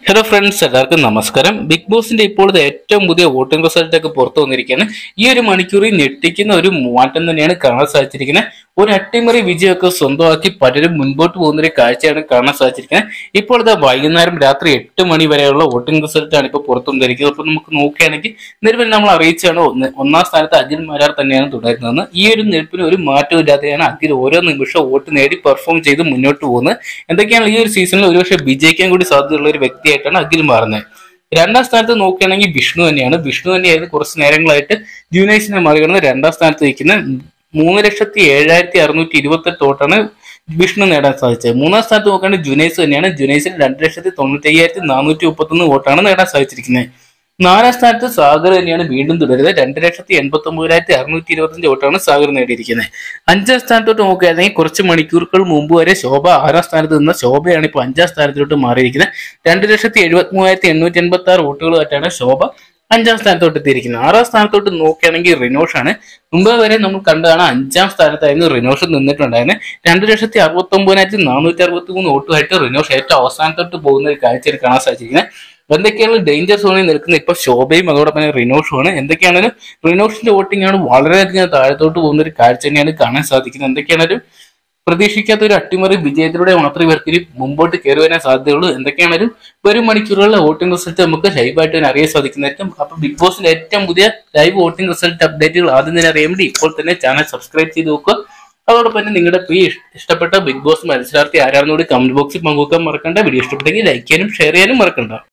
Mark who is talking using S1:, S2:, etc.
S1: hello friends എല്ലാവർക്കും നമസ്കാരം big ബോസിന്റെ ഇപ്പോഴത്തെ ഏറ്റവും പുതിയ വോട്ടിംഗ് റിസൾട്ട് ഒക്കെ പുറത്തു വന്നിരിക്കുകയാണ് ഈ ഒരു മണിക്കൂറിൽ ഞെട്ടിക്കുന്ന ഒരു മാറ്റം തന്നെയാണ് കാണാൻ സാധിച്ചിരിക്കുന്നത് ഒരു അട്ടിമറി വിജയമൊക്കെ സ്വന്തമാക്കി പലരും മുൻപോട്ട് പോകുന്ന ഒരു കാഴ്ചയാണ് കാണാൻ സാധിച്ചിരിക്കുന്നത് ഇപ്പോൾ ഇത് വൈകുന്നേരം രാത്രി എട്ട് മണി വരെയുള്ള വോട്ടിംഗ് റിസൾട്ടാണ് ഇപ്പോൾ പുറത്തു വന്നിരിക്കുന്നത് അപ്പോൾ നമുക്ക് നോക്കുകയാണെങ്കിൽ നിലവിൽ നമ്മൾ അറിയിച്ചാണ് ഒന്ന് ഒന്നാം സ്ഥാനത്ത് അഖിൽ മാരാർ തന്നെയാണ് തുടരുന്നതെന്ന് ഈ ഒരു നിൽപ്പിന് ഒരു മാറ്റവും ഇല്ലാതെയാണ് അഖിൽ ഓരോ നിമിഷവും വോട്ട് നേടി പെർഫോം ചെയ്ത് മുന്നോട്ട് പോകുന്നത് എന്തൊക്കെയാണ് ഈ ഒരു സീസണിൽ ഒരുപക്ഷെ വിജയിക്കാൻ കൂടി സാധ്യതയുള്ള ഒരു വ്യക്തിയായിട്ടാണ് അഖിൽ മാറുന്നത് രണ്ടാം സ്ഥാനത്ത് നോക്കുകയാണെങ്കിൽ വിഷ്ണു തന്നെയാണ് വിഷ്ണു തന്നെയായിരുന്നു കുറച്ച് നേരങ്ങളായിട്ട് ജൂനൈസിനെ മറികടന്ന് രണ്ടാം സ്ഥാനത്ത് നിൽക്കുന്ന മൂന്ന് ലക്ഷത്തി ഏഴായിരത്തി അറുന്നൂറ്റി ഇരുപത്തെട്ട് വോട്ടാണ് വിഷ്ണു നേടാൻ സാധിച്ചത് മൂന്നാം സ്ഥാനത്ത് നോക്കുകയാണെങ്കിൽ ജുനൈസ് തന്നെയാണ് ജുനൈസിന് രണ്ട് ലക്ഷത്തി തൊണ്ണൂറ്റി അയ്യായിരത്തി നാനൂറ്റി മുപ്പത്തൊന്ന് വോട്ടാണ് നേടാൻ സാധിച്ചിരിക്കുന്നത് നാലാം സ്ഥാനത്ത് സാഗർ തന്നെയാണ് വീണ്ടും തുടരുന്നത് രണ്ട് ലക്ഷത്തി എൺപത്തി ഒമ്പതിനായിരത്തി അറുന്നൂറ്റി ഇരുപത്തഞ്ച് വോട്ടാണ് സാഗർ നേടിയിരിക്കുന്നത് അഞ്ചാം സ്ഥാനത്തോട്ട് നോക്കുകയാണെങ്കിൽ കുറച്ച് മണിക്കൂറുകൾ മുമ്പ് വരെ ശോഭ ആറാം സ്ഥാനത്ത് നിന്ന ശോഭയാണ് ഇപ്പോൾ അഞ്ചാം സ്ഥാനത്തോട്ട് മാറിയിരിക്കുന്നത് രണ്ട് ലക്ഷത്തി എഴുപത്തി മൂവായിരത്തി എണ്ണൂറ്റി എൺപത്തി ആറ് വോട്ടുകളുമായിട്ടാണ് ശോഭ അഞ്ചാം സ്ഥാനത്തോട്ട് എത്തിയിരിക്കുന്നത് ആറാം സ്ഥാനത്തോട്ട് നോക്കുകയാണെങ്കിൽ റിനോഷ് ആണ് മുമ്പ് വരെ നമ്മൾ കണ്ടതാണ് അഞ്ചാം സ്ഥാനത്തായിരുന്നു റിനോഷ് നിന്നിട്ടുണ്ടായിരുന്നത് രണ്ട് ലക്ഷത്തി അറുപത്തി ഒമ്പതിനായിരത്തി നാനൂറ്റി അറുപത്തി മൂന്ന് വോട്ടുമായിട്ട് റിനോഷ് ഏറ്റവും അവസാനത്തോട്ട് പോകുന്ന ഒരു കാഴ്ചയിൽ കാണാൻ സാധിച്ചിരിക്കുന്നത് എന്തൊക്കെയാണ് ഡേഞ്ചർ സോണിൽ നിൽക്കുന്നത് ഇപ്പൊ ശോഭയും അതോടൊപ്പം തന്നെ റിനോഷുമാണ് എന്തൊക്കെയാണെങ്കിലും റിനോഷിന്റെ വോട്ടിംഗ് ആണ് വളരെയധികം താഴത്തോട്ട് പോകുന്ന ഒരു കാഴ്ച തന്നെയാണ് കാണാൻ സാധിക്കുന്നത് എന്തൊക്കെയാണെങ്കിലും പ്രതീക്ഷിക്കാത്ത ഒരു അട്ടിമറി വിജയത്തിലൂടെ മാത്രമേ ഇവർക്ക് ഇനി മുമ്പോട്ട് കയറി വരാൻ സാധ്യതയുള്ളൂ എന്തൊക്കെയാണെങ്കിലും വരും മണിക്കൂറുകളിലെ വോട്ടിംഗ് റിസൾട്ട് നമുക്ക് ലൈവായിട്ട് തന്നെ അറിയാൻ സാധിക്കുന്നതായിരിക്കും അപ്പൊ ബിഗ് ബോസിന്റെ ഏറ്റവും പുതിയ ലൈവ് വോട്ടിംഗ് റിസൾട്ട് അപ്ഡേറ്റുകൾ ആദ്യം തന്നെ അറിയാൻ വേണ്ടി ഇപ്പോൾ തന്നെ ചാനൽ സബ്സ്ക്രൈബ് ചെയ്ത് നോക്കുക അതോടൊപ്പം തന്നെ നിങ്ങളുടെ പ്രിയ ഇഷ്- ഇഷ്ടപ്പെട്ട ബിഗ് ബോസ് മത്സരാർത്ഥി ആരാണെന്നോട് കമന്റ് ബോക്സിൽ പങ്കുവെക്കാൻ മറക്കണ്ട വീഡിയോ ഇഷ്ടപ്പെട്ടെങ്കിൽ ലൈക്ക് ചെയ്യാനും ഷെയർ ചെയ്യാനും മറക്കണ്ട